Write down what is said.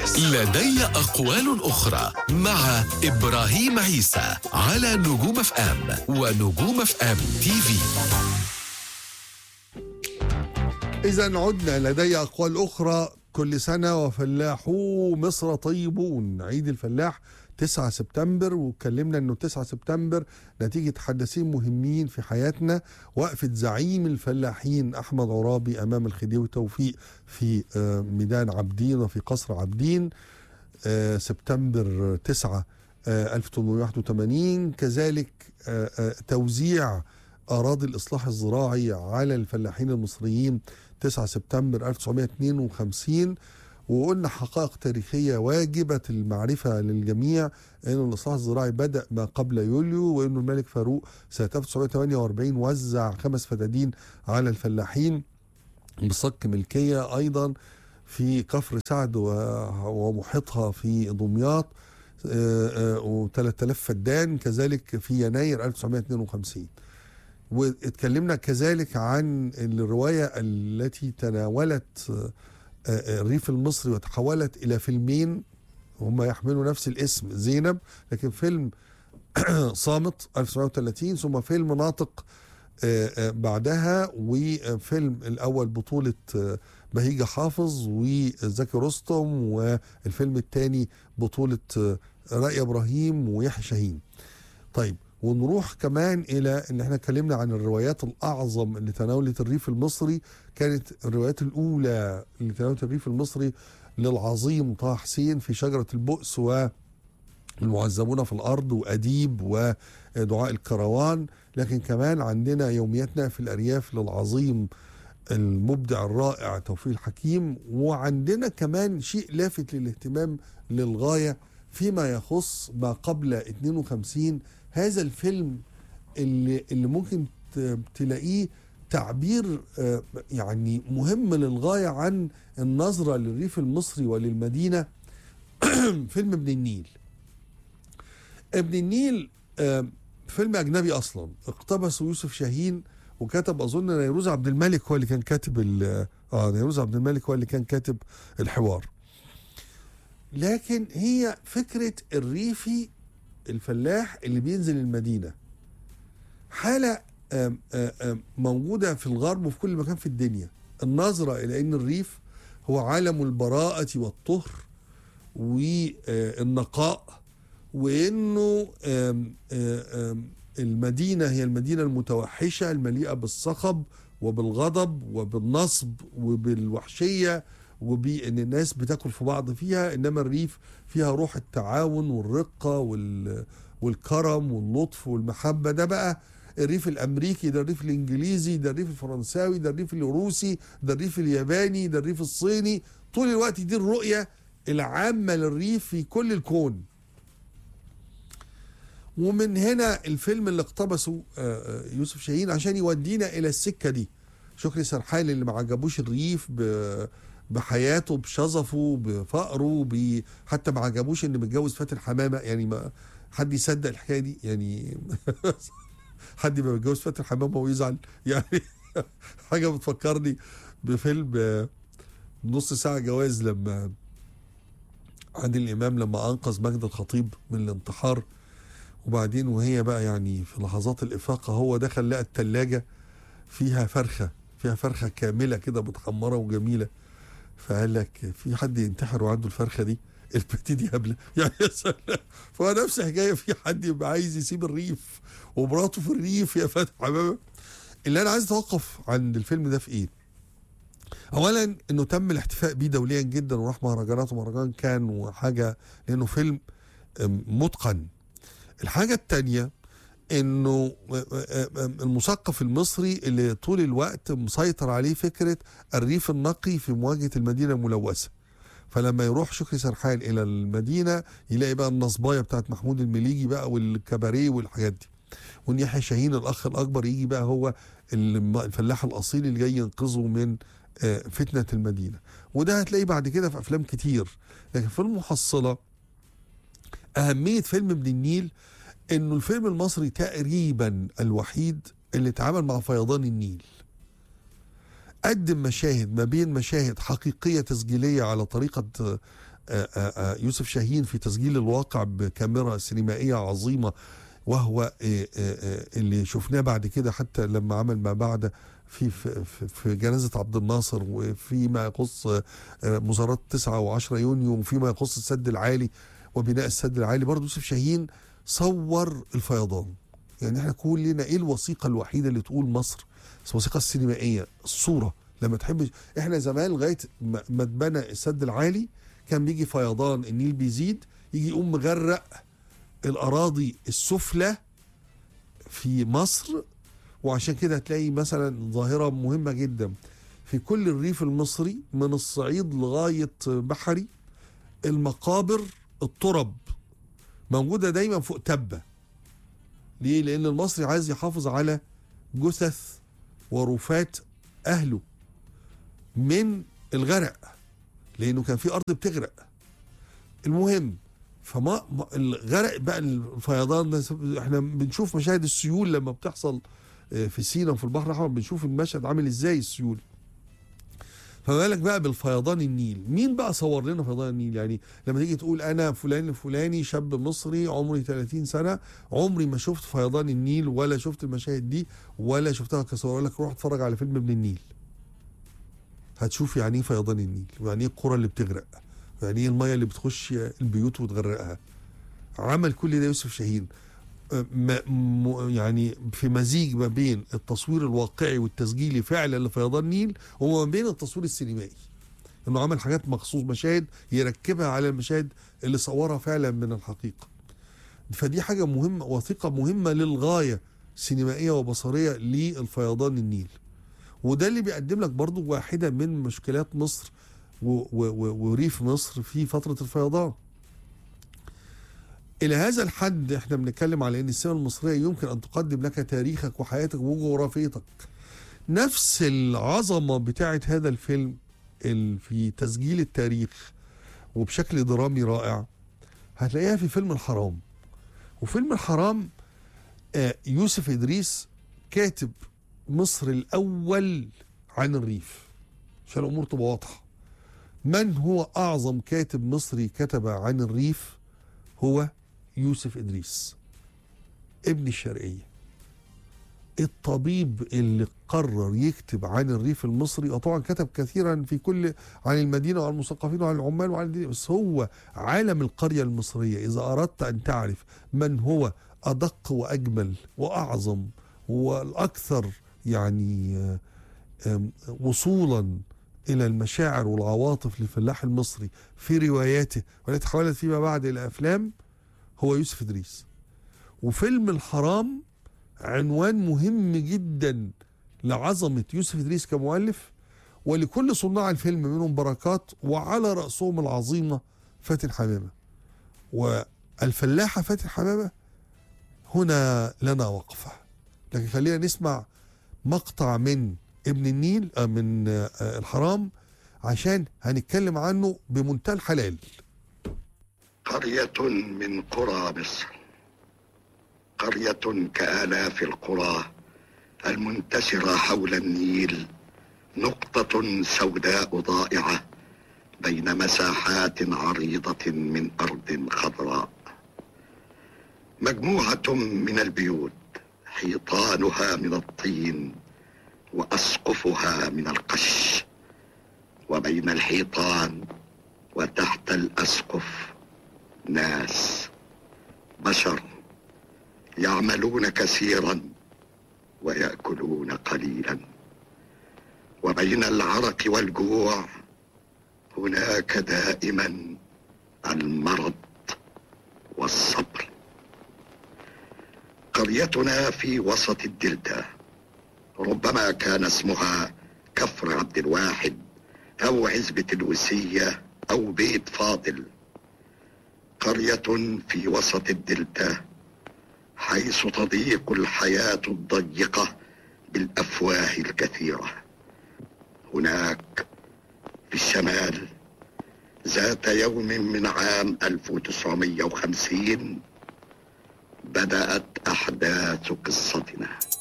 لدي أقوال أخرى مع إبراهيم عيسى على نجوم اف ام ونجوم اف ام تي في إذا عدنا لدي أقوال أخرى كل سنة وفلاحو مصر طيبون عيد الفلاح 9 سبتمبر واتكلمنا انه 9 سبتمبر نتيجة حدثين مهمين في حياتنا وقفة زعيم الفلاحين احمد عرابي امام الخديوي توفيق في آه، ميدان عابدين وفي قصر عابدين آه، سبتمبر 9 آه، 1881 كذلك آه، آه، توزيع أراضي الإصلاح الزراعي على الفلاحين المصريين 9 سبتمبر 1952 وقلنا حقائق تاريخية واجبة المعرفة للجميع أن الإصلاح الزراعي بدأ ما قبل يوليو وأن الملك فاروق سنة 1948 وزع خمس فدادين على الفلاحين بصك ملكية أيضا في كفر سعد و- ومحيطها في دمياط و3000 فدان كذلك في يناير 1952 واتكلمنا كذلك عن الرواية التي تناولت آه، آه، الريف المصري وتحولت إلى فيلمين هم يحملوا نفس الاسم زينب لكن فيلم صامت 1930 ثم فيلم ناطق آه، آه، بعدها وفيلم الأول بطولة آه، بهيجة حافظ وزكي رستم والفيلم الثاني بطولة آه، رائع إبراهيم ويحيى شاهين طيب ونروح كمان الى ان احنا اتكلمنا عن الروايات الاعظم اللي تناولت الريف المصري كانت الروايات الاولى اللي تناولت الريف المصري للعظيم طه حسين في شجره البؤس والمعذبون في الارض واديب ودعاء الكروان لكن كمان عندنا يومياتنا في الارياف للعظيم المبدع الرائع توفيق الحكيم وعندنا كمان شيء لافت للاهتمام للغايه فيما يخص ما قبل 52 هذا الفيلم اللي اللي ممكن ت- تلاقيه تعبير آه، يعني مهم للغايه عن النظره للريف المصري وللمدينه فيلم ابن النيل ابن النيل آه، فيلم اجنبي اصلا اقتبسه يوسف شاهين وكتب اظن نيروز عبد الملك هو اللي كان كاتب ال- اه نيروز عبد الملك هو اللي كان كاتب الحوار لكن هي فكره الريفي الفلاح اللي بينزل المدينه حاله آم، آم، آم، موجوده في الغرب وفي كل مكان في الدنيا النظره الى ان الريف هو عالم البراءه والطهر والنقاء وانه آم، آم، آم، المدينه هي المدينه المتوحشه المليئه بالصخب وبالغضب وبالنصب وبالوحشيه وبان الناس بتاكل في بعض فيها انما الريف فيها روح التعاون والرقه وال والكرم واللطف والمحبه ده بقى الريف الامريكي ده الريف الانجليزي ده الريف الفرنساوي ده الريف الروسي ده الريف الياباني ده الريف الصيني طول الوقت دي الرؤيه العامه للريف في كل الكون ومن هنا الفيلم اللي اقتبسه آه، آه، يوسف شاهين عشان يودينا الى السكه دي شكري سرحان اللي ما عجبوش الريف ب- بحياته بشظفه بفقره ب... حتى ما عجبوش ان متجوز فاتن حمامه يعني ما حد يصدق الحكايه دي يعني حد يبقى متجوز فاتن حمامه ويزعل يعني حاجه بتفكرني بفيلم آه، نص ساعه جواز لما عادل امام لما انقذ مجد الخطيب من الانتحار وبعدين وهي بقى يعني في لحظات الافاقه هو دخل لقى الثلاجه فيها فرخه فيها فرخه كامله كده متخمره وجميله فقال لك في حد ينتحر وعنده الفرخه دي البت دي هبله يعني يا سلام فهو نفس الحكايه في حد يبقى عايز يسيب الريف ومراته في الريف يا فتح حمامه اللي انا عايز اتوقف عند الفيلم ده في ايه؟ اولا انه تم الاحتفاء بيه دوليا جدا وراح مهرجانات ومهرجان كان وحاجه لانه فيلم أم، متقن الحاجه الثانيه انه المثقف المصري اللي طول الوقت مسيطر عليه فكره الريف النقي في مواجهه المدينه الملوثه فلما يروح شكري سرحان الى المدينه يلاقي بقى النصبايه بتاعت محمود المليجي بقى والكباريه والحاجات دي وان يحيى شاهين الاخ الاكبر يجي بقى هو الم- الفلاح الاصيل اللي جاي ينقذه من آه، فتنه المدينه وده هتلاقيه بعد كده في افلام كتير لكن في المحصله اهميه فيلم ابن النيل انه الفيلم المصري تقريبا الوحيد اللي اتعامل مع فيضان النيل قدم مشاهد ما بين مشاهد حقيقيه تسجيليه على طريقه آه، آه، آه، يوسف شاهين في تسجيل الواقع بكاميرا سينمائيه عظيمه وهو آه، آه، آه، اللي شفناه بعد كده حتى لما عمل ما بعد في في في- في جنازه عبد الناصر وفيما يخص آه، آه، مظاهرات 9 و10 يونيو وفيما يخص السد العالي وبناء السد العالي برضه يوسف شاهين صور الفيضان يعني احنا كلنا ايه الوثيقه الوحيده اللي تقول مصر الوثيقه السينمائيه الصوره لما تحب احنا زمان لغايه ما ما اتبنى السد العالي كان بيجي فيضان النيل بيزيد يجي يقوم مغرق الاراضي السفلى في مصر وعشان كده هتلاقي مثلا ظاهره مهمه جدا في كل الريف المصري من الصعيد لغايه بحري المقابر الترب موجوده دايما فوق تبه ليه لان المصري عايز يحافظ على جثث ورفات اهله من الغرق لانه كان في ارض بتغرق المهم فما ما- الغرق بقى الفيضان ده احنا بنشوف مشاهد السيول لما بتحصل آه، في سينا وفي البحر الاحمر بنشوف المشهد عامل ازاي السيول فما بالك بقى بالفيضان النيل مين بقى صور لنا فيضان النيل يعني لما تيجي تقول انا فلان الفلاني شاب مصري عمري 30 سنه عمري ما شفت فيضان النيل ولا شفت المشاهد دي ولا شفتها كصور اقول لك روح اتفرج على فيلم ابن النيل هتشوف يعني ايه فيضان النيل ويعني ايه القرى اللي بتغرق ويعني ايه الميه اللي بتخش البيوت وتغرقها عمل كل ده يوسف شاهين أه، ما م- يعني في مزيج ما بين التصوير الواقعي والتسجيلي فعلا لفيضان النيل وما بين التصوير السينمائي انه عمل حاجات مخصوص مشاهد يركبها على المشاهد اللي صورها فعلا من الحقيقه فدي حاجه مهمه وثيقه مهمه للغايه سينمائيه وبصريه للفيضان النيل وده اللي بيقدم لك برضو واحده من مشكلات مصر و و و وريف مصر في فتره الفيضان الى هذا الحد احنا بنتكلم على ان السينما المصريه يمكن ان تقدم لك تاريخك وحياتك وجغرافيتك نفس العظمه بتاعه هذا الفيلم ال- في تسجيل التاريخ وبشكل درامي رائع هتلاقيها في فيلم الحرام وفيلم الحرام آه، يوسف ادريس كاتب مصر الاول عن الريف عشان الامور تبقى واضحه من هو اعظم كاتب مصري كتب عن الريف هو يوسف ادريس ابن الشرقيه الطبيب اللي قرر يكتب عن الريف المصري وطبعا كتب كثيرا في كل عن المدينه وعن المثقفين وعن العمال وعن الدين بس هو عالم القريه المصريه اذا اردت ان تعرف من هو ادق واجمل واعظم والاكثر يعني آه، آم، وصولا الى المشاعر والعواطف للفلاح المصري في رواياته والتي تحولت فيما بعد الى افلام هو يوسف ادريس وفيلم الحرام عنوان مهم جدا لعظمه يوسف ادريس كمؤلف ولكل صناع الفيلم منهم بركات وعلى راسهم العظيمه فاتن حمامه والفلاحه فاتن حمامه هنا لنا وقفه لكن خلينا نسمع مقطع من ابن النيل آه، من آه، آه، الحرام عشان هنتكلم عنه بمنتهى الحلال قرية من قرى مصر قرية كآلاف القرى المنتشرة حول النيل نقطة سوداء ضائعة بين مساحات عريضة من أرض خضراء مجموعة من البيوت حيطانها من الطين وأسقفها من القش وبين الحيطان وتحت الأسقف ناس بشر يعملون كثيرا ويأكلون قليلا وبين العرق والجوع هناك دائما المرض والصبر قريتنا في وسط الدلتا ربما كان اسمها كفر عبد الواحد او عزبة الوسية او بيت فاضل قرية في وسط الدلتا حيث تضيق الحياة الضيقة بالافواه الكثيرة هناك في الشمال ذات يوم من عام 1950 بدأت أحداث قصتنا